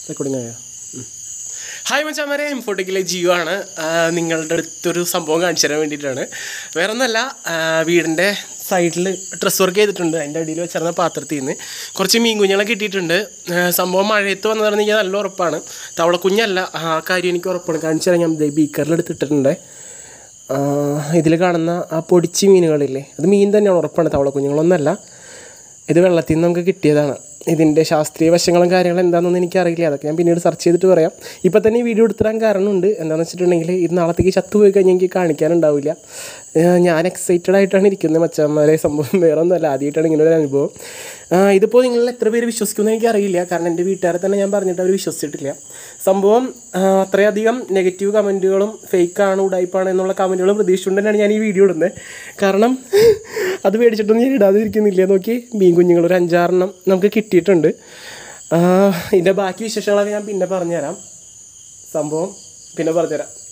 Recording ആയോ ഉം. Hi മച്ചാമാരെ എംഫോട്ടിക്കിലെ ജിയോ ആണ് ആ, നിങ്ങളുടെ അടുത്തൊരു സംഭവം കാണിച്ചു തരാൻ വേണ്ടിയിട്ടാണ് വേറെ ഒന്നല്ല ആ, വീടിൻ്റെ സൈഡിൽ ഡ്രസ് വർക്ക് ചെയ്തിട്ടുണ്ട് അതിൻ്റെ അടിയിൽ വെച്ചിരുന്ന പാത്രത്തിൽ നിന്ന് കുറച്ച് മീൻ കുഞ്ഞുങ്ങളെ കിട്ടിയിട്ടുണ്ട് ആ, സംഭവം മഴയത്ത് വന്നു പറഞ്ഞാൽ നല്ല ഉറപ്പാണ് തവള കുഞ്ഞല്ല ആ കാര്യം എനിക്ക് ഉറപ്പാണ് കാണിച്ചു തരാൻ ഞാൻ ബീക്കറിൽ എടുത്തിട്ടുണ്ട് ഇതിൽ കാണുന്ന ആ പൊടിച്ച് മീനുകളില്ലേ അത് മീൻ തന്നെയാണ് ഉറപ്പാണ് തവള കുഞ്ഞുങ്ങളൊന്നല്ല ഇത് വെള്ളത്തിൽ നിന്ന് നമുക്ക് കിട്ടിയതാണ് ഇതിൻ്റെ ശാസ്ത്രീയ വശങ്ങളും കാര്യങ്ങളും എന്താണെന്നൊന്നും എനിക്കറിയില്ല അതൊക്കെ ഞാൻ പിന്നീട് സെർച്ച് ചെയ്തിട്ട് പറയാം ഇപ്പം തന്നെ ഈ വീഡിയോ എടുത്തിടാൻ കാരണമുണ്ട് എന്താണെന്ന് വെച്ചിട്ടുണ്ടെങ്കിൽ ഇത് നാളത്തേക്ക് ചത്തുപോയി കഴിഞ്ഞാൽ എനിക്ക് കാണിക്കാനുണ്ടാവില്ല ഏഹ് ഞാൻ എക്സൈറ്റഡ് ആയിട്ടാണ് ഇരിക്കുന്നത് മച്ചന്മാരെ സംഭവം വേറെ ഒന്നുമല്ല ആദ്യമായിട്ടാണ് ഇങ്ങനെ ഒരു അനുഭവം ആഹ് ഇതിപ്പോൾ നിങ്ങൾ എത്ര പേര് വിശ്വസിക്കുമെന്ന് എനിക്കറിയില്ല കാരണം എൻ്റെ വീട്ടുകാരെ തന്നെ ഞാൻ പറഞ്ഞിട്ട് അവർ വിശ്വസിച്ചിട്ടില്ല സംഭവം ആഹ് അത്രയധികം നെഗറ്റീവ് കമൻറ്റുകളും ഫേക്കാണ് ഉടായ്പാണ് എന്നുള്ള കമൻറ്റുകളും പ്രതീക്ഷിച്ചുകൊണ്ട് തന്നെയാണ് ഞാൻ ഈ വീഡിയോ ഇടുന്നത് കാരണം അത് മേടിച്ചിട്ടൊന്നും ഞാൻ ഇടാതിരിക്കുന്നില്ല നോക്കി മീൻ കുഞ്ഞുങ്ങൾ ഒരു അഞ്ചാറെണ്ണം നമുക്ക് കിട്ടിയിട്ടുണ്ട് ആഹ് ഇതിൻ്റെ ബാക്കി വിശേഷങ്ങളൊക്കെ ഞാൻ പിന്നെ പറഞ്ഞുതരാം സംഭവം പിന്നെ പറഞ്ഞുതരാം